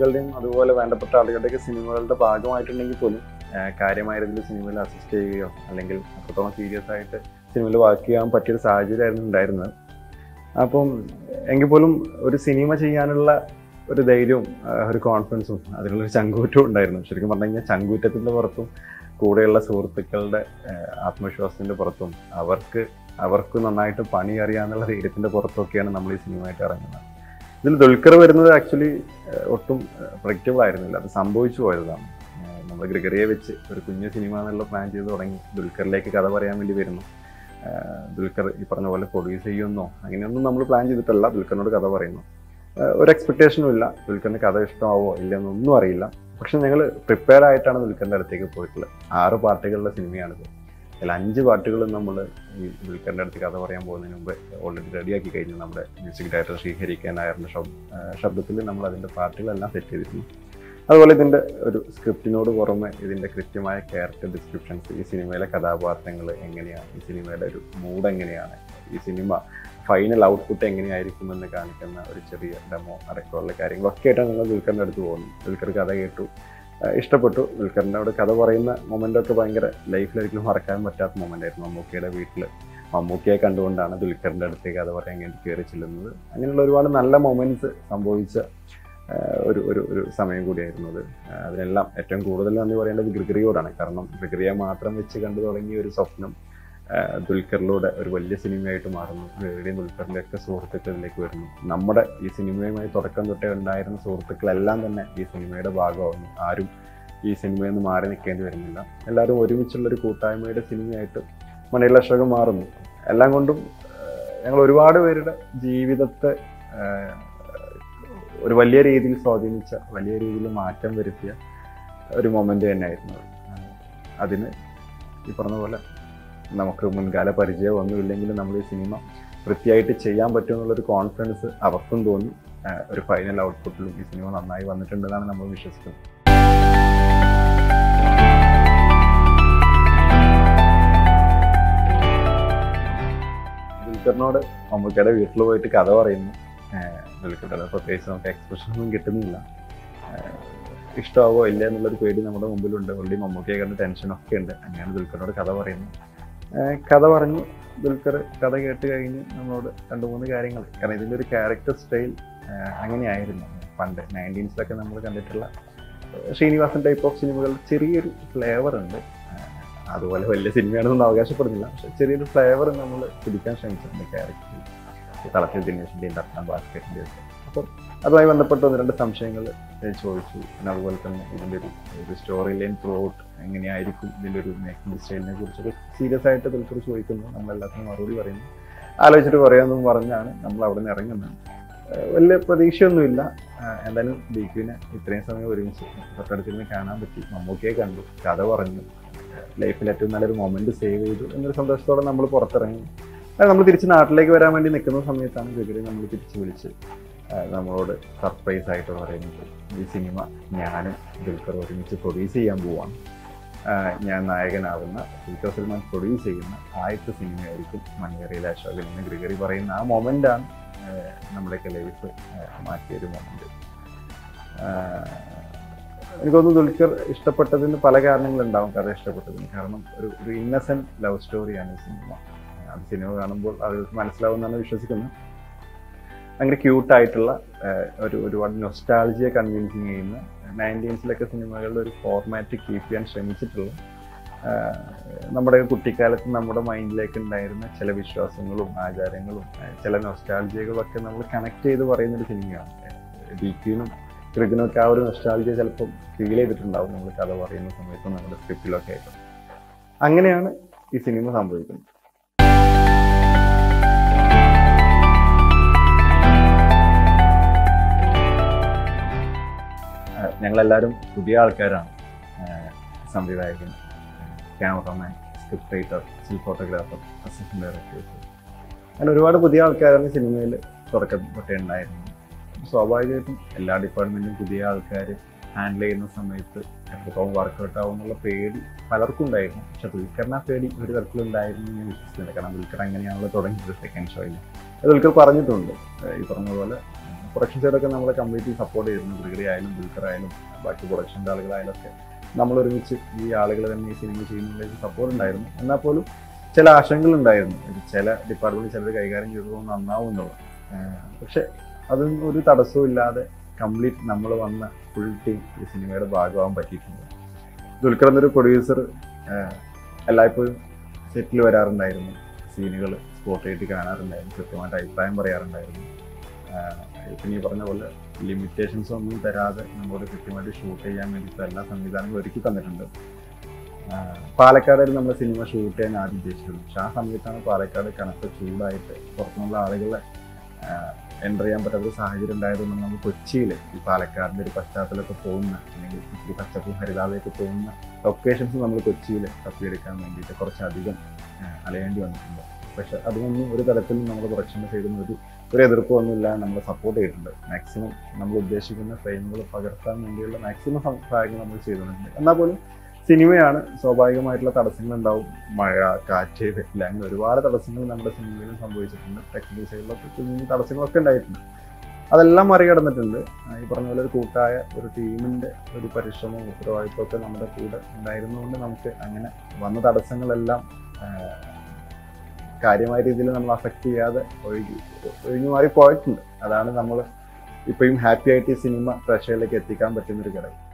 സുഹൃത്തുക്കളുടെയും അതുപോലെ വേണ്ടപ്പെട്ട ആളുകളുടെയൊക്കെ സിനിമകളുടെ ഭാഗമായിട്ടുണ്ടെങ്കിൽ പോലും ആ, കാര്യമായ രീതിയിൽ സിനിമയിൽ അസിസ്റ്റ് ചെയ്യുകയോ അല്ലെങ്കിൽ അത്രത്തോളം സീരിയസ് ആയിട്ട് സിനിമയിൽ വർക്ക് ചെയ്യാൻ പറ്റിയൊരു സാഹചര്യമായിരുന്നു ഉണ്ടായിരുന്നത് അപ്പം എങ്കിൽ പോലും ഒരു സിനിമ ചെയ്യാനുള്ള ഒരു ധൈര്യവും ആ, ഒരു കോൺഫിഡൻസും അതിനുള്ളൊരു ചങ്കൂറ്റവും ഉണ്ടായിരുന്നു ശരിക്കും പറഞ്ഞു കഴിഞ്ഞാൽ ചങ്കൂറ്റത്തിൻ്റെ പുറത്തും കൂടെയുള്ള സുഹൃത്തുക്കളുടെ ആ, ആത്മവിശ്വാസത്തിൻ്റെ പുറത്തും അവർക്ക് അവർക്ക് നന്നായിട്ട് പണി അറിയാന്നുള്ള ധൈര്യത്തിൻ്റെ പുറത്തൊക്കെയാണ് നമ്മൾ ഈ സിനിമയായിട്ട് ഇറങ്ങുന്നത് ഇതിൽ ദുൽഖർ വരുന്നത് ആക്ച്വലി ഒട്ടും പ്രഡിക്റ്റബിൾ ആയിരുന്നില്ല അത് സംഭവിച്ചു പോയതാണ് നമ്മൾ ഗ്രിഗറിയെ വെച്ച് ഒരു കുഞ്ഞു സിനിമ എന്നുള്ള പ്ലാൻ ചെയ്ത് തുടങ്ങി ദുൽഖറിലേക്ക് കഥ പറയാൻ വേണ്ടി വരുന്നു ആ, ദുൽഖർ ഈ പറഞ്ഞ പോലെ പ്രൊഡ്യൂസ് ചെയ്യുമെന്നോ അങ്ങനെയൊന്നും നമ്മൾ പ്ലാൻ ചെയ്തിട്ടല്ല ദുൽഖറിനോട് കഥ പറയുന്നു ആ, ഒരു എക്സ്പെക്ടേഷനും ഇല്ല ദുൽഖറിന് കഥ ഇഷ്ടമാവോ ഇല്ലെന്നൊന്നും അറിയില്ല പക്ഷെ ഞങ്ങൾ പ്രിപ്പയർഡ് ആയിട്ടാണ് ദുൽഖറിൻ്റെ അടുത്തേക്ക് പോയിട്ടുള്ളത് ആറ് പാട്ടുകളുടെ സിനിമയാണിത് അതിൽ അഞ്ച് പാട്ടുകളും നമ്മൾ ഈ ദുൽഖറിൻ്റെ അടുത്ത് കഥ പറയാൻ പോകുന്നതിന് മുമ്പ് ഓൾറെഡി റെഡിയാക്കി കഴിഞ്ഞു നമ്മുടെ മ്യൂസിക് ഡയറക്ടർ ശ്രീഹരി കെ നായരുടെ ശബ്ദ ശബ്ദത്തിൽ നമ്മൾ അതിൻ്റെ പാട്ടുകളെല്ലാം സെറ്റ് ചെയ്തിരുന്നു അതുപോലെ ഇതിൻ്റെ ഒരു സ്ക്രിപ്റ്റിനോട് പുറമെ ഇതിൻ്റെ കൃത്യമായ ക്യാരക്ടർ ഡിസ്ക്രിപ്ഷൻസ് ഈ സിനിമയിലെ കഥാപാത്രങ്ങൾ എങ്ങനെയാണ് ഈ സിനിമയുടെ ഒരു മൂഡ് എങ്ങനെയാണ് ഈ സിനിമ ഫൈനൽ ഔട്ട്പുട്ട് എങ്ങനെയായിരിക്കുമെന്ന് കാണിക്കുന്ന ഒരു ചെറിയ ഡെമോ അടക്കമുള്ള കാര്യങ്ങളൊക്കെ ആയിട്ടാണ് നിങ്ങൾ ദുൽഖറിൻ്റെ അടുത്ത് പോകുന്നത് ദുൽഖർ കഥ കേട്ടു ആ, ഇഷ്ടപ്പെട്ടു ദുൽഖറിനോട് കഥ പറയുന്ന മൊമെൻ്റൊക്കെ ഭയങ്കര ലൈഫിലൊരിക്കലും മറക്കാൻ പറ്റാത്ത മൊമെൻ്റ് ആയിരുന്നു മമ്മൂക്കയുടെ വീട്ടിൽ മമ്മൂക്കയെ കണ്ടുകൊണ്ടാണ് ദുൽഖറിൻ്റെ അടുത്തേക്ക് കഥ പറയാൻ വേണ്ടി കയറി ചെല്ലുന്നത് അങ്ങനെയുള്ള ഒരുപാട് നല്ല മൊമെൻറ്റ്സ് സംഭവിച്ച ആ, ഒരു ഒരു ഒരു സമയം കൂടിയായിരുന്നു അത് ആ, അതിനെല്ലാം ഏറ്റവും കൂടുതൽ നന്ദി പറയേണ്ടത് ഗ്രിഗറിയോടാണ് കാരണം ഗ്രിഗറിയെ മാത്രം വെച്ച് കണ്ടു തുടങ്ങിയ ഒരു സ്വപ്നം ആ, ദുൽഖറിലൂടെ ഒരു വലിയ സിനിമയായിട്ട് മാറുന്നു ഗ്രിഗറിയും ദുൽഖറിൻ്റെ ഒക്കെ സുഹൃത്തുക്കളിലേക്ക് വരുന്നു നമ്മുടെ ഈ സിനിമയുമായി തുടക്കം തൊട്ടേ ഉണ്ടായിരുന്ന സുഹൃത്തുക്കളെല്ലാം തന്നെ ഈ സിനിമയുടെ ഭാഗമാവുന്നു ആരും ഈ സിനിമയിൽ നിന്ന് മാറി നിൽക്കേണ്ടി വരുന്നില്ല എല്ലാവരും ഒരുമിച്ചുള്ളൊരു കൂട്ടായ്മയുടെ സിനിമയായിട്ട് മണിയുള്ള അശോകം മാറുന്നു എല്ലാം കൊണ്ടും ആ, ഞങ്ങൾ ഒരുപാട് പേരുടെ ജീവിതത്തെ ആ, ഒരു വലിയ രീതിയിൽ സ്വാധീനിച്ച വലിയ രീതിയിൽ മാറ്റം വരുത്തിയ ഒരു മൊമെൻ്റ് തന്നെയായിരുന്നു അത്. ആ, അതിന് ഈ പറഞ്ഞ പോലെ നമുക്ക് മുൻകാല പരിചയം ഒന്നുമില്ലെങ്കിലും നമ്മൾ ഈ സിനിമ വൃത്തിയായിട്ട് ചെയ്യാൻ പറ്റും എന്നുള്ളൊരു കോൺഫിഡൻസ് അവർക്കും തോന്നി ആ, ഒരു ഫൈനൽ ഔട്ട്പുട്ടിലും ഈ സിനിമ നന്നായി വന്നിട്ടുണ്ടെന്നാണ് നമ്മൾ വിശ്വസിക്കുന്നത് ദുൽഖറിനോട് മമ്മൂക്കയുടെ വീട്ടിൽ പോയിട്ട് കഥ പറയുന്നു ഏഹ് ദുൽഖറുടെ പ്രത്യേകിച്ച് നമുക്ക് എക്സ്പ്രഷൻ ഒന്നും കിട്ടുന്നില്ല ഏഹ് ഇഷ്ടമാവോ ഇല്ല എന്നുള്ളൊരു പേടി നമ്മുടെ മുമ്പിലുണ്ട് ഓൾറെഡി മമ്മൂക്കയെ കണ്ട് ടെൻഷനൊക്കെ ഉണ്ട് അങ്ങനെ ദുൽഖറിനോട് കഥ പറയുന്നു ഏഹ് കഥ പറഞ്ഞു ദുൽഖർ കഥ കേട്ട് കഴിഞ്ഞ് നമ്മളോട് രണ്ട് മൂന്ന് കാര്യങ്ങൾ കാരണം ഇതിൻ്റെ ഒരു ക്യാരക്ടർ സ്റ്റൈൽ അങ്ങനെയായിരുന്നു പണ്ട് നയൻറ്റീൻസിലൊക്കെ നമ്മൾ കണ്ടിട്ടുള്ള ഏഹ് ശ്രീനിവാസൻ ടൈപ്പ് ഓഫ് സിനിമകളിൽ ചെറിയൊരു ഫ്ലേവർ ഉണ്ട് ഏഹ് അതുപോലെ വലിയ സിനിമയാണെന്നൊന്നും അവകാശപ്പെടുന്നില്ല പക്ഷെ ചെറിയൊരു ഫ്ലേവർ നമ്മൾ പിടിക്കാൻ ശ്രമിച്ചിട്ടുണ്ട് ക്യാരക്ടറിൽ തളത്തിൽ ദിനേശിൻ്റെയും രത്ന ഭാസ്കറിൻ്റെയും ഒക്കെ അപ്പം അതുമായി ബന്ധപ്പെട്ട് ഒന്ന് രണ്ട് സംശയങ്ങൾ ചോദിച്ചു പിന്നെ അതുപോലെ തന്നെ ഇതിൻ്റെ ഒരു ഒരു സ്റ്റോറി ലൈൻ ത്രൂ ഔട്ട് എങ്ങനെയായിരിക്കും ഇതിൻ്റെ ഒരു മേക്കിംഗ് സ്റ്റൈലിനെ കുറിച്ചൊക്കെ സീരിയസ് ആയിട്ട് ദിൽഖർ ചോദിക്കുന്നു നമ്മളെല്ലാത്തിനും മറുപടി പറയുന്നു ആലോചിച്ചിട്ട് പറയാമെന്നും പറഞ്ഞാണ് നമ്മൾ അവിടെ നിന്ന് ഇറങ്ങുന്നത് ഏഹ് വലിയ പ്രതീക്ഷയൊന്നുമില്ല ഏഹ് എന്തായാലും ദീപുവിനെ ഇത്രയും സമയം ഒരുമിച്ച് തൊട്ടടുത്തിരുന്ന് കാണാൻ പറ്റി മമ്മൂക്കയെ കണ്ടു കഥ പറഞ്ഞു ലൈഫിൽ ഏറ്റവും നല്ലൊരു മൊമെന്റ് സേവ് ചെയ്തു എന്നൊരു സന്തോഷത്തോടെ നമ്മൾ പുറത്തിറങ്ങി അത് നമ്മൾ തിരിച്ച് നാട്ടിലേക്ക് വരാൻ വേണ്ടി നിൽക്കുന്ന സമയത്താണ് ഗഗരി നമ്മൾ തിരിച്ച് വിളിച്ച് ആ, നമ്മളോട് സർപ്രൈസ് ആയിട്ട് പറയുന്നത് ഈ സിനിമ ഞാനും ദുൽഖർ ഒരുമിച്ച് പ്രൊഡ്യൂസ് ചെയ്യാൻ പോവാണ് ആ, ഞാൻ നായകനാവുന്ന ദുൽഖർ സൽമാൻ പ്രൊഡ്യൂസ് ചെയ്യുന്ന ആദ്യത്തെ സിനിമയായിരിക്കും മണിയറയിലെ അശോകൻ എന്ന് ഗ്രിഗറി പറയുന്ന ആ മൊമെൻ്റാണ് നമ്മുടെയൊക്കെ ലൈഫ് മാറ്റിയൊരു മൊമെൻറ്റ് എനിക്ക് തോന്നുന്നു ദുൽഖർ ഇഷ്ടപ്പെട്ടതിന് പല കാരണങ്ങളുണ്ടാവും കഥ ഇഷ്ടപ്പെട്ടതിന് കാരണം ഒരു ഒരു ഇന്നസെന്റ് ലവ് സ്റ്റോറിയാണ് ഈ സിനിമ അത് സിനിമ കാണുമ്പോൾ അവർക്ക് മനസ്സിലാവുമെന്നാണ് വിശ്വസിക്കുന്നത് ഭയങ്കര ക്യൂട്ടായിട്ടുള്ള ഒരു ഒരുപാട് നൊസ്റ്റാളജിയെ കൺവിൻസിങ് ചെയ്യുന്ന നയൻറ്റീൻസിലൊക്കെ സിനിമകളുടെ ഒരു ഫോർമാറ്റ് കീപ്പ് ചെയ്യാൻ ശ്രമിച്ചിട്ടുള്ള ആ, നമ്മുടെ കുട്ടിക്കാലത്ത് നമ്മുടെ മൈൻഡിലേക്ക് ഉണ്ടായിരുന്ന ചില വിശ്വാസങ്ങളും ആചാരങ്ങളും ആ, ചില നൊസ്റ്റാൾജിയകളും ഒക്കെ നമ്മൾ കണക്ട് ചെയ്ത് പറയുന്ന ഒരു സിനിമയാണ് ഡീക്കിനും ക്രിഗിനൊക്കെ ആ ഒരു നൊസ്റ്റാൾജിയ ചിലപ്പം ഫീൽ ചെയ്തിട്ടുണ്ടാവും നമ്മൾ കഥ പറയുന്ന സമയത്ത് നമ്മുടെ സ്ക്രിപ്റ്റിലൊക്കെ ആയിട്ട് അങ്ങനെയാണ് ഈ സിനിമ സംഭവിക്കുന്നത് ആ, ഞങ്ങളെല്ലാവരും പുതിയ ആൾക്കാരാണ് ആ, സംവിധായകൻ cameraman script writer still photographer assistant directors അങ്ങനെ ഒരുപാട് പുതിയ ആൾക്കാരാണ് സിനിമയിൽ തുടക്കം തൊട്ടേ ഉണ്ടായിരുന്നത് സ്വാഭാവികമായിട്ടും എല്ലാ ഡിപ്പാർട്ട്മെൻറ്റും പുതിയ ആൾക്കാർ ഹാൻഡിൽ ചെയ്യുന്ന സമയത്ത് എത്രത്തോളം വർക്കൗട്ട് ആവും എന്നുള്ള പേടി പലർക്കും ഉണ്ടായിരുന്നു പക്ഷെ ദുൽഖറിന് ആ പേടി ഒരു തരത്തിലുണ്ടായിരുന്നു എന്ന് ഞാൻ വിശ്വസിക്കുന്നില്ല കാരണം ദുൽഖർ അങ്ങനെയാണല്ലോ തുടങ്ങിയത് സെക്കൻഡ് ഷോയിൽ ദുൽഖർ പറഞ്ഞിട്ടുണ്ട് ഏഹ് ഈ പറഞ്ഞ പോലെ പ്രൊഡക്ഷൻ സൈഡൊക്കെ നമ്മളെ കംപ്ലീറ്റ്ലി സപ്പോർട്ട് ചെയ്തിരുന്നു ബ്രിഗറി ആയാലും ബിൽക്കർ ആയാലും ബാക്കി പ്രൊഡക്ഷൻ്റെ ആളുകളായാലും ഒക്കെ നമ്മൾ ഒരുമിച്ച് ഈ ആളുകൾ തന്നെ ഈ സിനിമ ചെയ്യുന്നതിലേക്ക് സപ്പോർട്ട് ഉണ്ടായിരുന്നു എന്നാൽ പോലും ചില ആശങ്കകളുണ്ടായിരുന്നു ഇത് ചില ഡിപ്പാർട്ട്മെന്റ് ചിലർ കൈകാര്യം ചെയ്തത് നന്നാവും എന്നുള്ളത് ആഹ് പക്ഷെ അതൊന്നും ഒരു തടസ്സവും ഇല്ലാതെ കംപ്ലീറ്റ് നമ്മൾ വന്ന ഫുൾ ടീം ഈ സിനിമയുടെ ഭാഗമാകാൻ പറ്റിയിട്ടുണ്ട് ദുൽഖർ എന്നൊരു പ്രൊഡ്യൂസർ എല്ലായ്പ്പോഴും സെറ്റിൽ വരാറുണ്ടായിരുന്നു സീനുകൾ സ്പോട്ട് ആയിട്ട് കാണാറുണ്ടായിരുന്നു കൃത്യമായിട്ട് അഭിപ്രായം പറയാറുണ്ടായിരുന്നു ആഹ് പിന്നെ ഈ പറഞ്ഞ പോലെ ലിമിറ്റേഷൻസ് ഒന്നും തരാതെ നമ്മളോട് കൃത്യമായിട്ട് ഷൂട്ട് ചെയ്യാൻ വേണ്ടിയിട്ട് എല്ലാ സംവിധാനങ്ങളും ഒരുക്കി തന്നിട്ടുണ്ട് ആഹ് പാലക്കാടായിരുന്നു നമ്മൾ സിനിമ ഷൂട്ട് ചെയ്യാൻ ആദ്യം ഉദ്ദേശിച്ചിരുന്നത് പക്ഷെ ആ സമയത്താണ് പാലക്കാട് കനത്ത ചൂടായിട്ട് പുറത്തുനിന്നുള്ള ആളുകളെ എൻ്റർ ചെയ്യാൻ പറ്റാത്ത ഒരു സാഹചര്യം ഉണ്ടായതുകൊണ്ട് നമ്മൾ കൊച്ചിയിൽ ഈ പാലക്കാടിൻ്റെ ഒരു പശ്ചാത്തലമൊക്കെ പോകുന്ന അല്ലെങ്കിൽ ഇത്തിരി പച്ചപ്പും ഹരിതാപയൊക്കെ പോകുന്ന ലൊക്കേഷൻസ് നമ്മൾ കൊച്ചിയിൽ തപ്പിയെടുക്കാൻ വേണ്ടിയിട്ട് കുറച്ചധികം ആഹ് അലയേണ്ടി വന്നിട്ടുണ്ട് പക്ഷെ അതൊന്നും ഒരു തരത്തിലും നമ്മുടെ പ്രൊഡക്ഷൻ്റെ സൈഡിൽ നിന്ന് ഒരു ഒരു എതിർപ്പൊന്നുമില്ല നമ്മൾ സപ്പോർട്ട് ചെയ്തിട്ടുണ്ട് മാക്സിമം നമ്മൾ ഉദ്ദേശിക്കുന്ന ഫ്രെയിമുകൾ പകർത്താൻ വേണ്ടിയുള്ള മാക്സിമം സഹായങ്ങൾ നമ്മൾ ചെയ്തിട്ടുണ്ട് എന്നാൽ പോലും സിനിമയാണ് സ്വാഭാവികമായിട്ടുള്ള തടസ്സങ്ങൾ ഉണ്ടാവും മഴ കാറ്റ് വെറ്റില അങ്ങനെ ഒരുപാട് തടസ്സങ്ങൾ നമ്മുടെ സിനിമയിലും സംഭവിച്ചിട്ടുണ്ട് ടെക്നിക്കൽ സൈഡിലൊക്കെ കുഞ്ഞു തടസ്സങ്ങളൊക്കെ ഉണ്ടായിട്ടുണ്ട് അതെല്ലാം മറികടന്നിട്ടുണ്ട് ആ, ഈ പറഞ്ഞ പോലെ ഒരു കൂട്ടായ ഒരു ടീമിന്റെ ഒരു പരിശ്രമവും ഉത്തരവാദിത്വം ഒക്കെ നമ്മുടെ കൂടെ ഉണ്ടായിരുന്നുകൊണ്ട് നമുക്ക് അങ്ങനെ വന്ന തടസ്സങ്ങളെല്ലാം ആ, കാര്യമായ രീതിയിൽ നമ്മൾ അഫക്റ്റ് ചെയ്യാതെ ഒഴുകി ഒഴിഞ്ഞു മാറി പോയിട്ടുണ്ട് അതാണ് നമ്മൾ ഇപ്പോഴും ഹാപ്പി ആയിട്ട് ഈ സിനിമ പ്രേക്ഷകരിലേക്ക് എത്തിക്കാൻ പറ്റുന്ന ഒരു ഘടകം